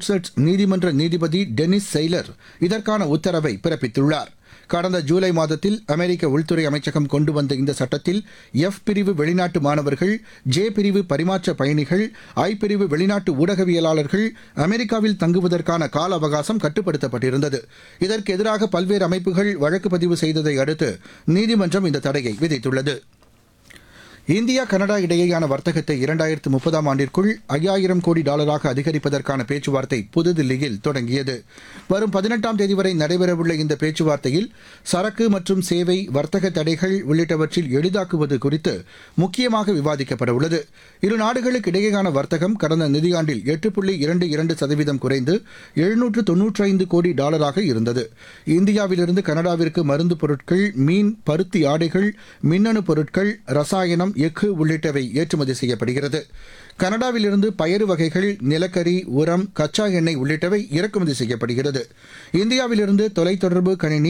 மேசச்சூட்செட்ஸ் நீதிமன்ற நீதிபதி டெனிஸ் செய்லர் இதற்கான உத்தரவை பிறப்பித்துள்ளார் கடந்த ஜூலை மாதத்தில் அமெரிக்க உள்துறை அமைச்சகம் கொண்டு வந்த இந்த சட்டத்தில் எஃப் பிரிவு வெளிநாட்டு மாணவர்கள் ஜே பிரிவு பரிமாற்ற பயணிகள் ஐ பிரிவு வெளிநாட்டு ஊடகவியலாளர்கள் அமெரிக்காவில் தங்குவதற்கான கால அவகாசம் கட்டுப்படுத்தப்பட்டிருந்தது இதற்கு எதிராக பல்வேறு அமைப்புகள் வழக்கு பதிவு செய்ததை அடுத்து நீதிமன்றம் இந்த தடையை விதித்துள்ளது இந்தியா கனடா இடையேயான வர்த்தகத்தை இரண்டாயிரத்து முப்பதாம் ஆண்டிற்குள் ஐயாயிரம் கோடி டாலராக அதிகரிப்பதற்கான பேச்சுவார்த்தை புதுதில்லியில் தொடங்கியது வரும் பதினெட்டாம் தேதி வரை நடைபெறவுள்ள இந்த பேச்சுவார்த்தையில் சரக்கு மற்றும் சேவை வர்த்தக தடைகள் உள்ளிட்டவற்றில் எளிதாக்குவது குறித்து முக்கியமாக விவாதிக்கப்பட உள்ளது இரு நாடுகளுக்கு இடையேயான வர்த்தகம் கடந்த நிதியாண்டில் எட்டு புள்ளி இரண்டு இரண்டு சதவீதம் குறைந்து எழுநூற்று தொன்னூற்றி ஐந்து கோடி டாலராக இருந்தது இந்தியாவிலிருந்து கனடாவிற்கு மருந்து பொருட்கள் மீன் பருத்தி ஆடைகள் மின்னணு பொருட்கள் ரசாயனம் எஃகு உள்ளிட்டவை ஏற்றுமதி செய்யப்படுகிறது கனடாவிலிருந்து பயறு வகைகள் நிலக்கரி உரம் கச்சா எண்ணெய் உள்ளிட்டவை இறக்குமதி செய்யப்படுகிறது இந்தியாவிலிருந்து தொலைத்தொடர்பு கணினி